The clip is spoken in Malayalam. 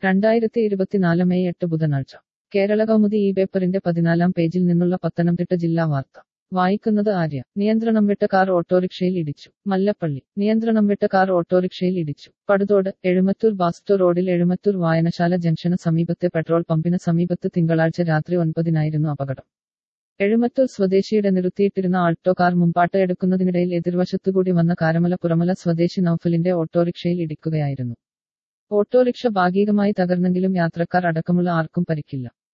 രണ്ടായിരത്തി ഇരുപത്തിനാല് മെയ് എട്ട് ബുധനാഴ്ച കേരള കൗമുദി ഈ പേപ്പറിന്റെ പതിനാലാം പേജിൽ നിന്നുള്ള പത്തനംതിട്ട ജില്ലാ വാർത്ത വായിക്കുന്നത് ആര്യ നിയന്ത്രണം വിട്ട കാർ ഓട്ടോറിക്ഷയിൽ ഇടിച്ചു മല്ലപ്പള്ളി നിയന്ത്രണം വിട്ട കാർ ഓട്ടോറിക്ഷയിൽ ഇടിച്ചു പടുതോട് എഴുമത്തൂർ ബാസ്റ്റോ റോഡിൽ എഴുമത്തൂർ വായനശാല ജംഗ്ഷന് സമീപത്തെ പെട്രോൾ പമ്പിന് സമീപത്ത് തിങ്കളാഴ്ച രാത്രി ഒൻപതിനായിരുന്നു അപകടം എഴുമത്തൂർ സ്വദേശിയുടെ നിർത്തിയിട്ടിരുന്ന ആൾട്ടോ കാർ മുമ്പാട്ട് എടുക്കുന്നതിനിടയിൽ എതിർവശത്തുകൂടി വന്ന കാരമല പുറമല സ്വദേശി നൌഫലിന്റെ ഓട്ടോറിക്ഷയിൽ ഇടിക്കുകയായിരുന്നു ഓട്ടോറിക്ഷ ഭാഗികമായി തകർന്നെങ്കിലും യാത്രക്കാർ അടക്കമുള്ള ആർക്കും പരിക്കില്ല